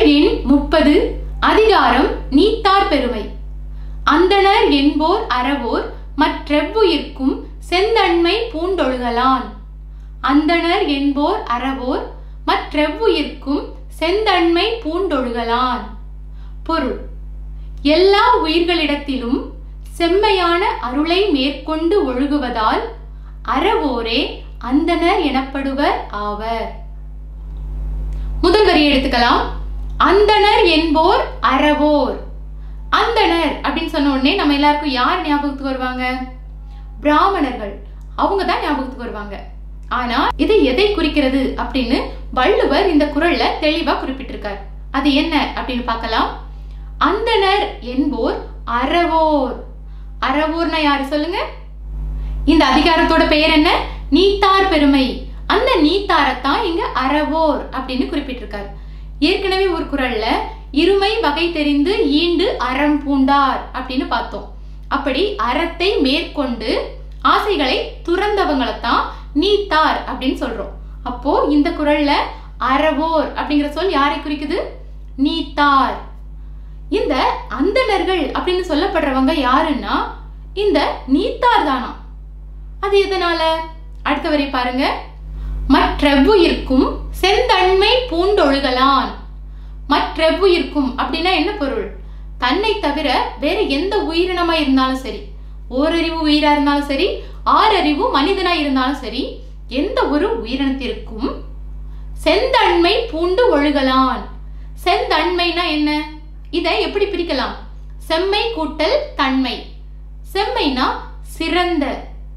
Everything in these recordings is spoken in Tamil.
குரல் எண் முப்பது அதிகாரம் நீத்தார் பெருமை அந்தணர் என்போர் அறவோர் மற்றெவ்வுயிர்க்கும் செந்தன்மை பூண்டொழுகலான் அந்தணர் என்போர் அறவோர் மற்றெவ்வுயிர்க்கும் செந்தன்மை பூண்டொழுகலான் பொருள் எல்லா உயிர்களிடத்திலும் செம்மையான அருளை மேற்கொண்டு ஒழுகுவதால் அறவோரே அந்தணர் எனப்படுவர் ஆவர் முதல் வரியை எடுத்துக்கலாம் அந்தணர் என்போர் அறவோர் அந்தணர் அப்படின்னு சொன்ன உடனே நம்ம எல்லாருக்கும் யார் ஞாபகத்துக்கு வருவாங்க பிராமணர்கள் அவங்க தான் ஞாபகத்துக்கு வருவாங்க ஆனா இது எதை குறிக்கிறது அப்படின்னு வள்ளுவர் இந்த குரல்ல தெளிவா குறிப்பிட்டிருக்கார் அது என்ன அப்படின்னு பார்க்கலாம் அந்தணர் என்போர் அறவோர் அறவோர்னா யாரு சொல்லுங்க இந்த அதிகாரத்தோட பெயர் என்ன நீத்தார் பெருமை அந்த நீத்தாரத்தான் இங்க அறவோர் அப்படின்னு குறிப்பிட்டிருக்காரு ஏற்கனவே ஒரு குரல்ல இருமை வகை தெரிந்து ஈண்டு அறம் பூண்டார் அப்படின்னு பார்த்தோம் அப்படி அறத்தை மேற்கொண்டு ஆசைகளை துறந்தவங்களைத்தான் நீத்தார் அப்படின்னு சொல்றோம் அப்போ இந்த குரல்ல அறவோர் அப்படிங்கிற சொல் யாரை குறிக்குது நீத்தார் இந்த அந்தணர்கள் அப்படின்னு சொல்லப்படுறவங்க யாருன்னா இந்த நீத்தார் தானா அது எதனால அடுத்த வரை பாருங்க மற்றெவ்வுயிர்க்கும் செந்தன்மை பூண்டொழுகலான் மற்றெவ்வுயிர்க்கும் அப்படின்னா என்ன பொருள் தன்னை தவிர வேற எந்த உயிரினமா இருந்தாலும் சரி ஓரறிவு உயிரா இருந்தாலும் சரி ஆறறிவு மனிதனா இருந்தாலும் சரி எந்த ஒரு உயிரினத்திற்கும் செந்தன்மை பூண்டு ஒழுகலான் செந்தன்மைனா என்ன இதை எப்படி பிரிக்கலாம் செம்மை கூட்டல் தன்மை செம்மைனா சிறந்த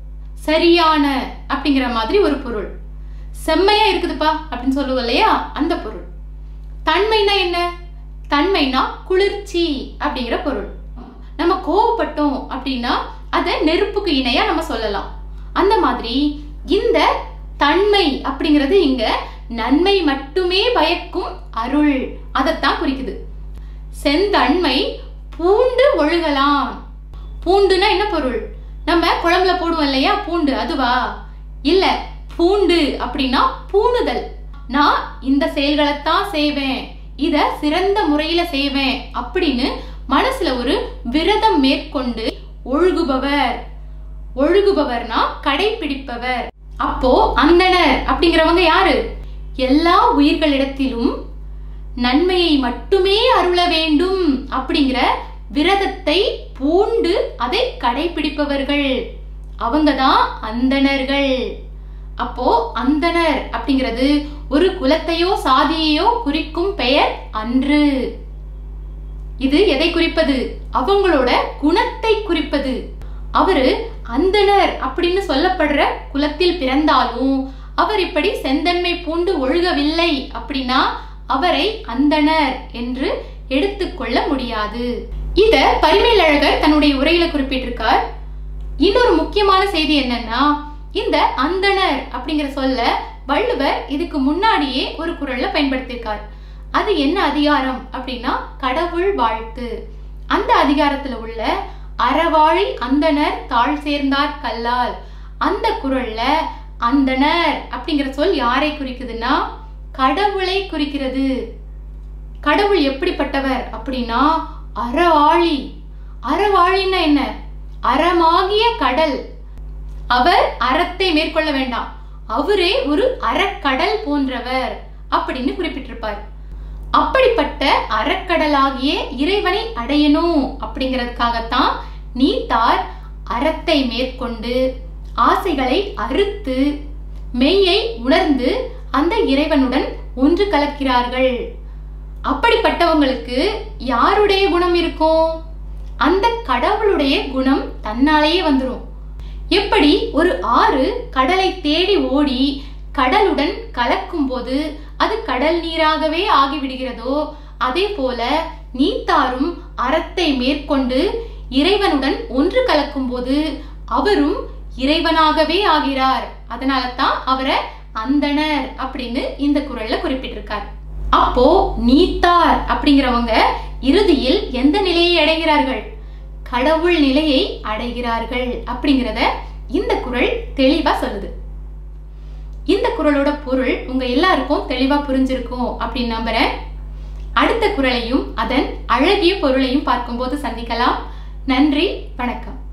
சரியான அப்படிங்கிற மாதிரி ஒரு பொருள் செம்மையா இருக்குதுப்பா அப்படின்னு சொல்லுவோம் இல்லையா அந்த பொருள் தன்மைனா என்ன தன்மைனா குளிர்ச்சி அப்படிங்கிற பொருள் நம்ம கோவப்பட்டோம் அப்படின்னா அதை நெருப்புக்கு இணையா நம்ம சொல்லலாம் அந்த மாதிரி இந்த தன்மை அப்படிங்கிறது இங்க நன்மை மட்டுமே பயக்கும் அருள் அதைத்தான் குறிக்குது செந்தன்மை பூண்டு ஒழுகலாம் பூண்டுனா என்ன பொருள் நம்ம குழம்புல போடுவோம் இல்லையா பூண்டு அதுவா இல்ல பூண்டு அப்படின்னா பூணுதல் நான் இந்த செயல்களைத்தான் செய்வேன் இத சிறந்த முறையில செய்வேன் அப்படின்னு மனசுல ஒரு விரதம் மேற்கொண்டு ஒழுகுபவர் ஒழுகுபவர்னா கடைபிடிப்பவர் அப்போ அந்தணர் அப்படிங்கிறவங்க யாரு எல்லா உயிர்களிடத்திலும் நன்மையை மட்டுமே அருள வேண்டும் அப்படிங்கிற விரதத்தை பூண்டு அதை கடைபிடிப்பவர்கள் அவங்க தான் அந்தணர்கள் அப்போ அந்தணர் அப்படிங்கிறது ஒரு குலத்தையோ சாதியையோ குறிக்கும் பெயர் அன்று இது எதை குறிப்பது அவங்களோட குணத்தை குறிப்பது அவரு அந்தணர் அப்படின்னு சொல்லப்படுற குலத்தில் பிறந்தாலும் அவர் இப்படி செந்தன்மை பூண்டு ஒழுகவில்லை அப்படின்னா அவரை அந்தணர் என்று எடுத்துக்கொள்ள முடியாது இத பரிமேலழகர் தன்னுடைய உரையில குறிப்பிட்டிருக்கார் இன்னொரு முக்கியமான செய்தி என்னன்னா இந்த அந்தணர் அப்படிங்கிற சொல்ல வள்ளுவர் இதுக்கு முன்னாடியே ஒரு குரல்ல பயன்படுத்தியிருக்கார் அது என்ன அதிகாரம் அப்படின்னா கடவுள் வாழ்த்து அந்த அதிகாரத்துல உள்ள அறவாழி அந்தணர் தாழ் சேர்ந்தார் கல்லால் அந்த குரல்ல அந்தணர் அப்படிங்கிற சொல் யாரை குறிக்குதுன்னா கடவுளை குறிக்கிறது கடவுள் எப்படிப்பட்டவர் அப்படின்னா அறவாழி அறவாழின்னா என்ன அறமாகிய கடல் அவர் அறத்தை மேற்கொள்ள வேண்டாம் அவரே ஒரு அறக்கடல் போன்றவர் அப்படின்னு குறிப்பிட்டிருப்பார் அப்படிப்பட்ட அறக்கடலாகிய இறைவனை அடையணும் அப்படிங்கிறதுக்காகத்தான் நீத்தார் அறத்தை மேற்கொண்டு ஆசைகளை அறுத்து மெய்யை உணர்ந்து அந்த இறைவனுடன் ஒன்று கலக்கிறார்கள் அப்படிப்பட்டவங்களுக்கு யாருடைய குணம் இருக்கும் அந்த கடவுளுடைய குணம் தன்னாலேயே வந்துடும் எப்படி ஒரு ஆறு கடலை தேடி ஓடி கடலுடன் கலக்கும் போது அது கடல் நீராகவே ஆகிவிடுகிறதோ அதே போல நீத்தாரும் அறத்தை மேற்கொண்டு இறைவனுடன் ஒன்று கலக்கும் போது அவரும் இறைவனாகவே ஆகிறார் அதனால தான் அவரை அந்தணர் அப்படின்னு இந்த குரல்ல குறிப்பிட்டிருக்கார் அப்போ நீத்தார் அப்படிங்கிறவங்க இறுதியில் எந்த நிலையை அடைகிறார்கள் கடவுள் நிலையை அடைகிறார்கள் அப்படிங்கிறத இந்த குரல் தெளிவா சொல்லுது இந்த குரலோட பொருள் உங்க எல்லாருக்கும் தெளிவா புரிஞ்சிருக்கும் அப்படின்னு நம்புறேன் அடுத்த குறளையும் அதன் அழகிய பொருளையும் பார்க்கும்போது சந்திக்கலாம் நன்றி வணக்கம்